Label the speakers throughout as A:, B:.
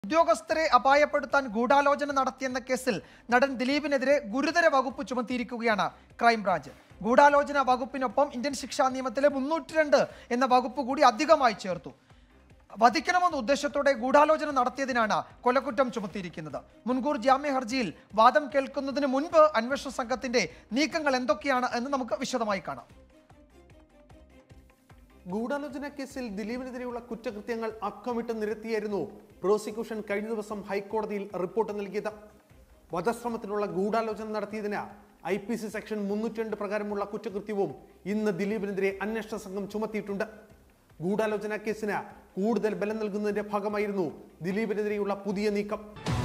A: ഉദ്യോഗസ്ഥരെ അപായപ്പെടുത്താൻ ഗൂഢാലോചന നടത്തിയെന്ന കേസിൽ നടൻ ദിലീപിനെതിരെ ഗുരുതര വകുപ്പ് ചുമത്തിയിരിക്കുകയാണ് ക്രൈംബ്രാഞ്ച് ഗൂഢാലോചന വകുപ്പിനൊപ്പം ഇന്ത്യൻ ശിക്ഷാ നിയമത്തിലെ മുന്നൂറ്റി രണ്ട് എന്ന വകുപ്പ് കൂടി അധികമായി ചേർത്തു വധിക്കണമെന്ന ഉദ്ദേശത്തോടെ ഗൂഢാലോചന നടത്തിയതിനാണ് കൊലക്കുറ്റം ചുമത്തിയിരിക്കുന്നത് മുൻകൂർ ജാമ്യ ഹർജിയിൽ വാദം കേൾക്കുന്നതിന് മുൻപ് അന്വേഷണ സംഘത്തിന്റെ നീക്കങ്ങൾ എന്തൊക്കെയാണ് എന്ന് നമുക്ക് വിശദമായി കാണാം
B: ഗൂഢാലോചന കേസിൽ ദിലീപിനെതിരെയുള്ള കുറ്റകൃത്യങ്ങൾ അക്കമിട്ട് നിരത്തിയായിരുന്നു പ്രോസിക്യൂഷൻ കഴിഞ്ഞ ദിവസം ഹൈക്കോടതിയിൽ റിപ്പോർട്ട് നൽകിയത് വധശ്രമത്തിനുള്ള ഗൂഢാലോചന നടത്തിയതിന് ഐ പി സി സെക്ഷൻ മുന്നൂറ്റി പ്രകാരമുള്ള കുറ്റകൃത്യവും ഇന്ന് ദിലീപിനെതിരെ അന്വേഷണ സംഘം ചുമത്തിയിട്ടുണ്ട് ഗൂഢാലോചന കേസിന് കൂടുതൽ ബലം നൽകുന്നതിന്റെ ഭാഗമായിരുന്നു ദിലീപിനെതിരെയുള്ള പുതിയ നീക്കം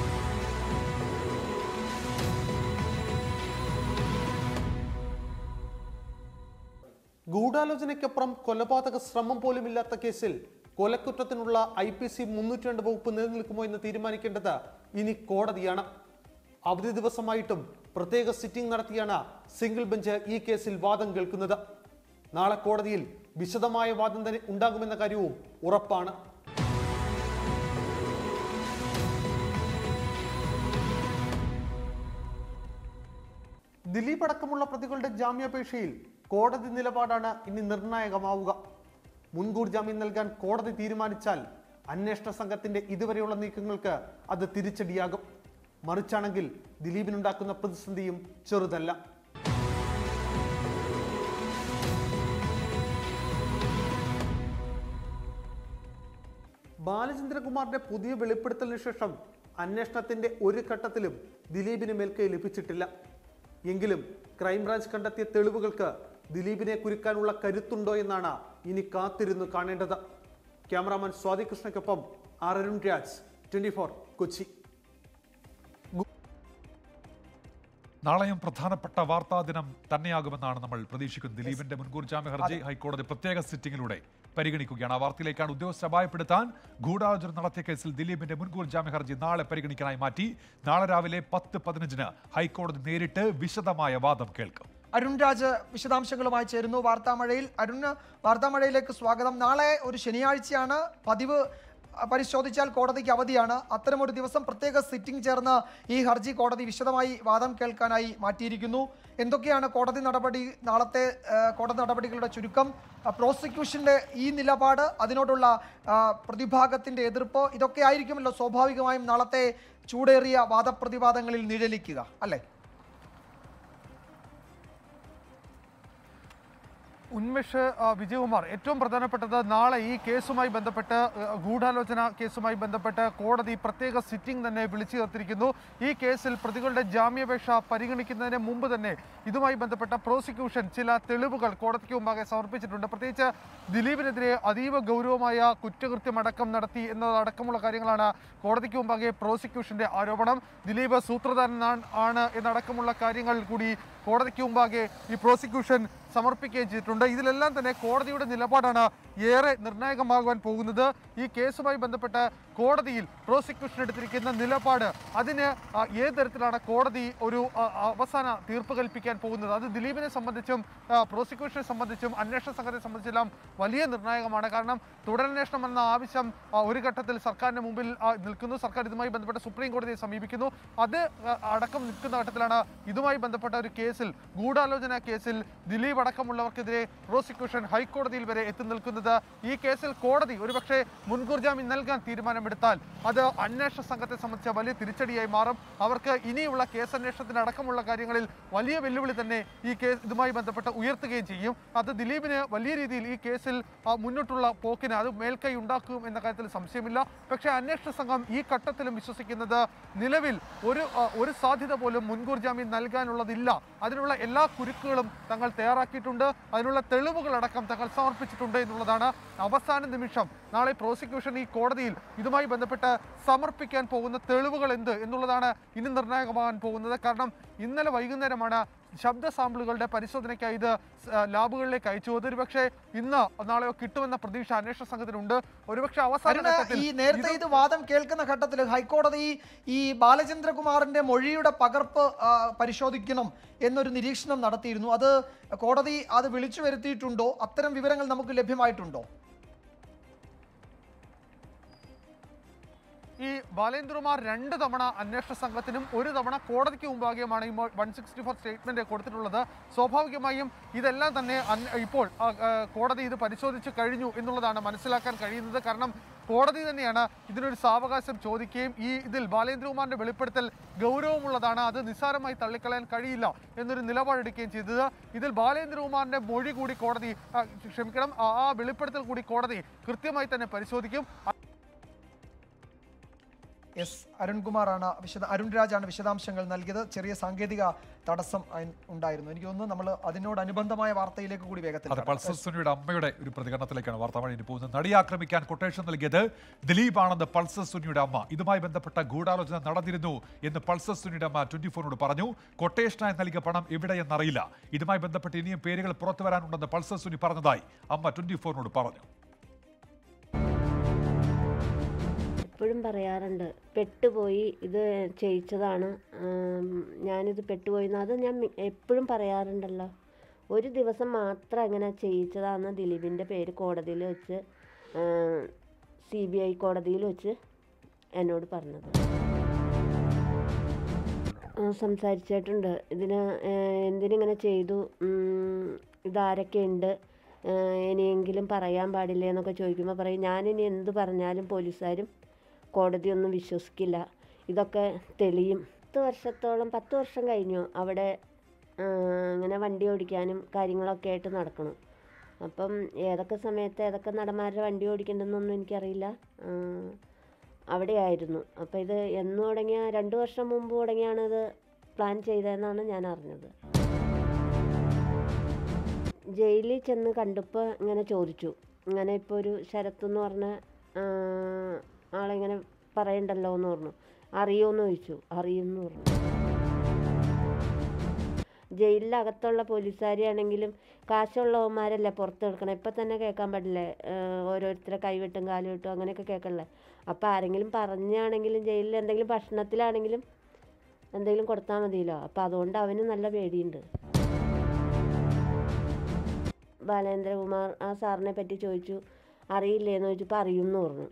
B: ഗൂഢാലോചനയ്ക്കപ്പുറം കൊലപാതക ശ്രമം പോലുമില്ലാത്ത കേസിൽ കൊലക്കുറ്റത്തിനുള്ള ഐ പി സി മുന്നൂറ്റി രണ്ട് വകുപ്പ് നിലനിൽക്കുമോ എന്ന് തീരുമാനിക്കേണ്ടത് ഇനി കോടതിയാണ് അവധി ദിവസമായിട്ടും പ്രത്യേക സിറ്റിംഗ് നടത്തിയാണ് സിംഗിൾ ബെഞ്ച് ഈ കേസിൽ വാദം കേൾക്കുന്നത് നാളെ കോടതിയിൽ വിശദമായ വാദം തന്നെ ഉണ്ടാകുമെന്ന കാര്യവും ഉറപ്പാണ് ദിലീപ് അടക്കമുള്ള പ്രതികളുടെ ജാമ്യാപേക്ഷയിൽ കോടതി നിലപാടാണ് ഇനി നിർണായകമാവുക മുൻകൂർ ജാമ്യം നൽകാൻ കോടതി തീരുമാനിച്ചാൽ അന്വേഷണ സംഘത്തിന്റെ ഇതുവരെയുള്ള നീക്കങ്ങൾക്ക് അത് തിരിച്ചടിയാകും മറിച്ചാണെങ്കിൽ ദിലീപിനുണ്ടാക്കുന്ന പ്രതിസന്ധിയും ചെറുതല്ല ബാലചന്ദ്രകുമാറിന്റെ പുതിയ വെളിപ്പെടുത്തലിന് ശേഷം അന്വേഷണത്തിന്റെ ഒരു ഘട്ടത്തിലും ദിലീപിന് മേൽക്കൈ ലഭിച്ചിട്ടില്ല എങ്കിലും ക്രൈംബ്രാഞ്ച് കണ്ടെത്തിയ തെളിവുകൾക്ക് ദിലീപിനെ കുരുക്കാനുള്ള കരുത്തുണ്ടോ എന്നാണ് ഇനി കാത്തിരുന്നു കാണേണ്ടത് ക്യാമറാമാൻ സ്വാതി കൃഷ്ണയ്ക്കൊപ്പം ആർ അരുൺ രാജ് ട്വന്റി കൊച്ചി
C: നാളെയും പ്രധാനപ്പെട്ട വാർത്താ ദിനം തന്നെയാകുമെന്നാണ് നമ്മൾ പ്രതീക്ഷിക്കുന്നത് ദിലീപിന്റെ മുൻകൂർ ജാമ്യ ഹർജി ഹൈക്കോടതി പ്രത്യേക സിറ്റിംഗിലൂടെ പരിഗണിക്കുകയാണ് ആ വാർത്തയിലേക്കാണ് ഉദ്യോഗസ്ഥരെ അപായപ്പെടുത്താൻ ഗൂഢാലോചന നടത്തിയ കേസിൽ ദിലീപിന്റെ മുൻകൂർ ജാമ്യ ഹർജി നാളെ പരിഗണിക്കാനായി മാറ്റി നാളെ രാവിലെ പത്ത് പതിനഞ്ചിന് ഹൈക്കോടതി നേരിട്ട് വിശദമായ വാദം കേൾക്കും
A: അരുൺ രാജ് വിശദാംശങ്ങളുമായി ചേരുന്നു വാർത്താമഴയിൽ അരുണ് വാർത്താമഴയിലേക്ക് സ്വാഗതം നാളെ ഒരു ശനിയാഴ്ചയാണ് പതിവ് അഹ്, പരിശോധിച്ചാൽ കോടതിക്ക് അവധിയാണ് അത്തരമൊരു ദിവസം പ്രത്യേക സിറ്റിംഗ് ചേർന്ന് ഈ ഹർജി കോടതി വിശദമായി വാദം കേൾക്കാനായി മാറ്റിയിരിക്കുന്നു എന്തൊക്കെയാണ് കോടതി നടപടി നാളത്തെ അഹ്, കോടതി നടപടികളുടെ ചുരുക്കം അഹ്, പ്രോസിക്യൂഷന്റെ ഈ നിലപാട് അതിനോടുള്ള അഹ്, പ്രതിഭാഗത്തിന്റെ എതിർപ്പ് ഇതൊക്കെ ആയിരിക്കുമല്ലോ സ്വാഭാവികമായും നാളത്തെ ചൂടേറിയ വാദപ്രതിവാദങ്ങളിൽ നിഴലിക്കുക അല്ലേ
D: ഉന്മേഷ് ആ, വിജയകുമാർ ഏറ്റവും പ്രധാനപ്പെട്ടത് നാളെ ഈ കേസുമായി ബന്ധപ്പെട്ട് ആ, ഗൂഢാലോചന കേസുമായി ബന്ധപ്പെട്ട് കോടതി പ്രത്യേക സിറ്റിംഗ് തന്നെ വിളിച്ചു ചേർത്തിരിക്കുന്നു ഈ കേസിൽ പ്രതികളുടെ ജാമ്യാപേക്ഷ പരിഗണിക്കുന്നതിന് മുമ്പ് തന്നെ ഇതുമായി ബന്ധപ്പെട്ട പ്രോസിക്യൂഷൻ ചില തെളിവുകൾ കോടതിക്ക് മുമ്പാകെ സമർപ്പിച്ചിട്ടുണ്ട് പ്രത്യേകിച്ച് ദിലീപിനെതിരെ അതീവ ഗൗരവമായ കുറ്റകൃത്യമടക്കം നടത്തി എന്നതടക്കമുള്ള കാര്യങ്ങളാണ് കോടതിക്ക് മുമ്പാകെ പ്രോസിക്യൂഷന്റെ ആരോപണം ദിലീപ് സൂത്രധാരൻ ആണ് എന്നടക്കമുള്ള കാര്യങ്ങൾ കൂടി കോടതിക്ക് മുമ്പാകെ ഈ പ്രോസിക്യൂഷൻ സമർപ്പിക്കുകയും ചെയ്തിട്ടുണ്ട് ഇതിലെല്ലാം തന്നെ കോടതിയുടെ നിലപാടാണ് ഏറെ നിർണായകമാകുവാൻ പോകുന്നത് ഈ കേസുമായി ബന്ധപ്പെട്ട് കോടതിയിൽ പ്രോസിക്യൂഷൻ എടുത്തിരിക്കുന്ന നിലപാട് അതിന് ആ, ഏത് തരത്തിലാണ് കോടതി ഒരു ആ, അവസാന തീർപ്പ് കൽപ്പിക്കാൻ പോകുന്നത് അത് ദിലീപിനെ സംബന്ധിച്ചും ആ, പ്രോസിക്യൂഷനെ സംബന്ധിച്ചും അന്വേഷണ സംഘത്തെ സംബന്ധിച്ചെല്ലാം വലിയ നിർണായകമാണ് കാരണം തുടരന്വേഷണം എന്ന ആവശ്യം ആ, ഒരു ഘട്ടത്തിൽ സർക്കാരിന് മുമ്പിൽ ആ, നിൽക്കുന്നു സർക്കാർ ഇതുമായി ബന്ധപ്പെട്ട് സുപ്രീം കോടതിയെ സമീപിക്കുന്നു അത് ആ, അടക്കം നിൽക്കുന്ന ഘട്ടത്തിലാണ് ഇതുമായി ബന്ധപ്പെട്ട ഒരു കേസിൽ ഗൂഢാലോചന കേസിൽ ദിലീപ് അടക്കമുള്ളവർക്കെതിരെ പ്രോസിക്യൂഷൻ ഹൈക്കോടതിയിൽ വരെ എത്തി നിൽക്കുന്നത് ഈ കേസിൽ കോടതി ഒരുപക്ഷെ മുൻകൂർ ജാമ്യം നൽകാൻ തീരുമാനമെടുത്താൽ അത് അന്വേഷണ സംഘത്തെ സംബന്ധിച്ച വലിയ തിരിച്ചടിയായി മാറും അവർക്ക് ഇനിയുള്ള കേസ് അന്വേഷണത്തിന് അടക്കമുള്ള കാര്യങ്ങളിൽ വലിയ വെല്ലുവിളി തന്നെ ഈ കേസ് ഇതുമായി ബന്ധപ്പെട്ട് ഉയർത്തുകയും ചെയ്യും അത് ദിലീപിന് വലിയ രീതിയിൽ ഈ കേസിൽ ആ, മുന്നോട്ടുള്ള പോക്കിന് അത് മേൽക്കൈ ഉണ്ടാക്കും എന്ന കാര്യത്തിൽ സംശയമില്ല പക്ഷേ അന്വേഷണ സംഘം ഈ ഘട്ടത്തിലും വിശ്വസിക്കുന്നത് നിലവിൽ ഒരു ആ, ഒരു സാധ്യത പോലും മുൻകൂർ ജാമ്യം നൽകാനുള്ളതില്ല അതിനുള്ള എല്ലാ കുരുക്കുകളും തങ്ങൾ തയ്യാറാക്കിയിട്ടുണ്ട് അതിനുള്ള തെളിവുകളടക്കം തങ്ങൾ സമർപ്പിച്ചിട്ടുണ്ട് എന്നുള്ളതാണ് അവസാന നിമിഷം നാളെ പ്രോസിക്യൂഷൻ ഈ കോടതിയിൽ ഇതുമായി ബന്ധപ്പെട്ട് സമർപ്പിക്കാൻ പോകുന്ന തെളിവുകൾ എന്ത് എന്നുള്ളതാണ് ഇനി നിർണായകമാകാൻ പോകുന്നത് കാരണം ഇന്നലെ വൈകുന്നേരമാണ് ശബ്ദ സാമ്പിളുകളുടെ പരിശോധനയ്ക്കായി ഇത് സ്- ആ, ലാബുകളിലേക്ക് അയച്ചു അതൊരുപക്ഷെ ഇന്ന് നാളെയോ കിട്ടുമെന്ന പ്രതീക്ഷ അന്വേഷണ സംഘത്തിനുണ്ട് ഒരുപക്ഷെ അവസാന
A: അരുണ്,
D: ഘട്ടത്തിൽ
A: ഈ നേരത്തെ
D: ഇത്
A: ഇത് വാദം കേൾക്കുന്ന ഘട്ടത്തിൽ ഹൈക്കോടതി ഈ ബാലചന്ദ്രകുമാറിന്റെ മൊഴിയുടെ പകർപ്പ് ആ, പരിശോധിക്കണം എന്നൊരു നിരീക്ഷണം നടത്തിയിരുന്നു അത് കോടതി അത് വിളിച്ചു വരുത്തിയിട്ടുണ്ടോ അത്തരം വിവരങ്ങൾ നമുക്ക് ലഭ്യമായിട്ടുണ്ടോ
D: ഈ ബാലേന്ദ്രകുമാർ രണ്ട് തവണ അന്വേഷണ സംഘത്തിനും ഒരു തവണ കോടതിക്ക് മുമ്പാകെയുമാണ് ഈ വൺ സിക്സ്റ്റി ഫോർ സ്റ്റേറ്റ്മെന്റ് കൊടുത്തിട്ടുള്ളത് സ്വാഭാവികമായും ഇതെല്ലാം തന്നെ അന്- ഇപ്പോൾ ആ, ആ, കോടതി ഇത് പരിശോധിച്ച് കഴിഞ്ഞു എന്നുള്ളതാണ് മനസ്സിലാക്കാൻ കഴിയുന്നത് കാരണം കോടതി തന്നെയാണ് ഇതിനൊരു സാവകാശം ചോദിക്കുകയും ഈ ഇതിൽ ബാലേന്ദ്രകുമാറിന്റെ വെളിപ്പെടുത്തൽ ഗൗരവമുള്ളതാണ് അത് നിസ്സാരമായി തള്ളിക്കളയാൻ കഴിയില്ല എന്നൊരു നിലപാടെടുക്കുകയും ചെയ്തത് ഇതിൽ ബാലേന്ദ്രകുമാറിന്റെ മൊഴി കൂടി കോടതി ആ, ക്ഷമിക്കണം ആ ആ വെളിപ്പെടുത്തൽ കൂടി കോടതി കൃത്യമായി തന്നെ പരിശോധിക്കും
A: എസ് അരുൺകുമാറാണ് വിശദ അരുൺ രാജാണ് വിശദാംശങ്ങൾ നൽകിയത് ചെറിയ സാങ്കേതിക തടസ്സം അയിൻ ഉണ്ടായിരുന്നു എനിക്ക് തോന്നുന്നു നമ്മൾ അതിനോടനുബന്ധമായ വാർത്തയിലേക്ക് കൂടി വേഗത്തിൽ
C: അതെ
A: കടക്കാം.
C: പൾസർ സുനിയുടെ അമ്മയുടെ ഒരു പ്രതികരണത്തിലേക്കാണ് വാർത്താമഴ ഇനി പോകുന്നത് നടിയെ ആക്രമിക്കാൻ കൊട്ടേഷൻ നൽകിയത് ദിലീപ് ആണെന്ന് പൾസർ സുനിയുടെ അമ്മ ഇതുമായി ബന്ധപ്പെട്ട ഗൂഢാലോചന നടന്നിരുന്നു എന്ന് പൾസർ സുനിയുടെ അമ്മ ട്വന്റി ഫോറിനോട് പറഞ്ഞു കൊട്ടേഷനായി നൽകിയ പണം എവിടെയെന്നറിയില്ല ഇതുമായി ബന്ധപ്പെട്ട് ഇനിയും പേരുകൾ പുറത്തു വരാനുണ്ടെന്ന് പൾസർ സുനി പറഞ്ഞതായി അമ്മ ട്വന്റി ഫോറിനോട് പറഞ്ഞു
E: എപ്പോഴും പറയാറുണ്ട് പെട്ടുപോയി ഇത് ചെയ്യിച്ചതാണ് ഉം, ഞാനിത് പെട്ടുപോയി എന്ന് അത് ഞാൻ മി- എപ്പോഴും പറയാറുണ്ടല്ലോ ഒരു ദിവസം മാത്രം അങ്ങനെ ചെയ്യിച്ചതാണെന്ന് ദിലീപിൻ്റെ പേര് കോടതിയിൽ വെച്ച് സി ബി ഐ കോടതിയിൽ വെച്ച് എന്നോട് പറഞ്ഞത് ആ, സംസാരിച്ചിട്ടുണ്ട് ഇതിന് ഏഹ്, എന്തിനിങ്ങനെ ചെയ്തു ഉം, ഇതാരൊക്കെ ഉണ്ട് ഏഹ്, ഇനിയെങ്കിലും പറയാൻ പാടില്ലേ എന്നൊക്കെ ചോദിക്കുമ്പോൾ പറയും ഞാനിനി എന്ത് പറഞ്ഞാലും പോലീസുകാരും കോടതിയൊന്നും വിശ്വസിക്കില്ല ഇതൊക്കെ തെളിയും പത്ത് വർഷത്തോളം പത്ത് വർഷം കഴിഞ്ഞു അവിടെ ആ, ഇങ്ങനെ വണ്ടി ഓടിക്കാനും കാര്യങ്ങളൊക്കെ ആയിട്ട് നടക്കണം അപ്പം ഏതൊക്കെ സമയത്ത് ഏതൊക്കെ നടന്മാരുടെ വണ്ടി ഓടിക്കണ്ടെന്നൊന്നും എനിക്കറിയില്ല ആ, അവിടെയായിരുന്നു അപ്പോൾ ഇത് എന്ന് തുടങ്ങിയ രണ്ട് വർഷം മുമ്പ് തുടങ്ങിയാണ് ഇത് പ്ലാൻ ചെയ്തതെന്നാണ് ഞാൻ അറിഞ്ഞത് ജയിലിൽ ചെന്ന് കണ്ടപ്പോൾ ഇങ്ങനെ ചോദിച്ചു ഇങ്ങനെ ഇപ്പോൾ ഒരു ശരത്ത് എന്ന് പറഞ്ഞ ആ, ആളിങ്ങനെ പറയണ്ടല്ലോ എന്ന് പറഞ്ഞു അറിയുമെന്ന് ചോദിച്ചു അറിയുമെന്ന് പറഞ്ഞു ജയിലിനകത്തുള്ള പോലീസുകാരെയാണെങ്കിലും കാശുള്ളവന്മാരല്ലേ പുറത്ത് കിടക്കണം ഇപ്പം തന്നെ കേൾക്കാൻ പാടില്ലേ ഏഹ് ഓരോരുത്തരെ കൈവിട്ടും കാല് വിട്ടും അങ്ങനെയൊക്കെ കേൾക്കണല്ലേ അപ്പോൾ ആരെങ്കിലും പറഞ്ഞാണെങ്കിലും ജയിലിൽ എന്തെങ്കിലും ഭക്ഷണത്തിലാണെങ്കിലും എന്തെങ്കിലും കൊടുത്താൽ മതിയല്ലോ അപ്പോൾ അതുകൊണ്ട് അവന് നല്ല പേടിയുണ്ട് ബാലേന്ദ്രകുമാർ ആ സാറിനെ പറ്റി ചോദിച്ചു അറിയില്ലേന്ന് ചോദിച്ചപ്പോൾ അറിയുമെന്ന് പറഞ്ഞു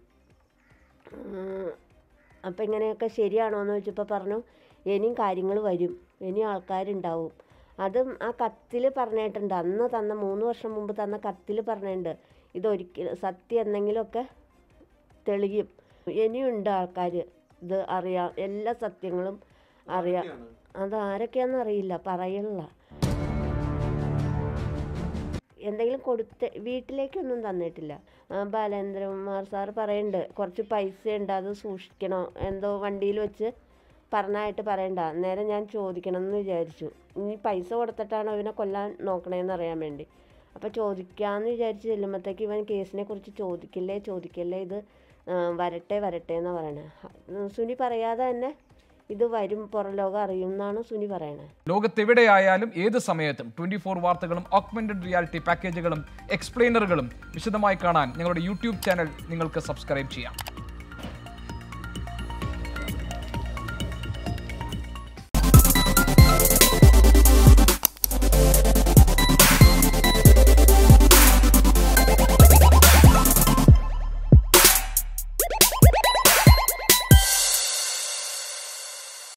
E: അപ്പം ഇങ്ങനെയൊക്കെ ശരിയാണോ എന്ന് ചോദിച്ചപ്പോൾ പറഞ്ഞു ഇനിയും കാര്യങ്ങൾ വരും ഇനിയും ആൾക്കാരുണ്ടാവും അതും ആ കത്തിൽ പറഞ്ഞിട്ടുണ്ട് അന്ന് തന്ന മൂന്ന് വർഷം മുമ്പ് തന്ന കത്തിൽ പറഞ്ഞിട്ടുണ്ട് ഇതൊരിക്കലും സത്യം എന്തെങ്കിലുമൊക്കെ തെളിയും ഇനിയുണ്ട് ആൾക്കാർ ഇത് അറിയാം എല്ലാ സത്യങ്ങളും അറിയാം അത് ആരൊക്കെയാണെന്ന് അറിയില്ല പറയണില്ല എന്തെങ്കിലും കൊടുത്ത് വീട്ടിലേക്കൊന്നും തന്നിട്ടില്ല ആ, ബാലേന്ദ്രകുമാർ സാർ പറയുന്നുണ്ട് കുറച്ച് പൈസ ഉണ്ട് അത് സൂക്ഷിക്കണോ എന്തോ വണ്ടിയിൽ വെച്ച് പറഞ്ഞായിട്ട് പറയണ്ട അന്നേരം ഞാൻ ചോദിക്കണം എന്ന് വിചാരിച്ചു ഇനി പൈസ കൊടുത്തിട്ടാണ് അവനെ കൊല്ലാൻ നോക്കണേന്ന് അറിയാൻ വേണ്ടി അപ്പോൾ ചോദിക്കാമെന്ന് വിചാരിച്ച് ചെല്ലുമ്പോഴത്തേക്ക് ഇവൻ കേസിനെ കുറിച്ച് ചോദിക്കില്ലേ ചോദിക്കില്ലേ ഇത് ആ, വരട്ടെ വരട്ടെ എന്നാണ് പറയണത് സുനി പറയാതെ തന്നെ ഇത് വരും പുറം ലോകം അറിയും എന്നാണ് സുനി പറയണത്
F: ലോകത്തെവിടെയായാലും ഏത് സമയത്തും ട്വന്റി ഫോർ വാർത്തകളും ഓഗ്മെന്റഡ് റിയാലിറ്റി പാക്കേജുകളും എക്സ്പ്ലെയിനറുകളും വിശദമായി കാണാൻ ഞങ്ങളുടെ യൂട്യൂബ് ചാനൽ നിങ്ങൾക്ക് സബ്സ്ക്രൈബ് ചെയ്യാം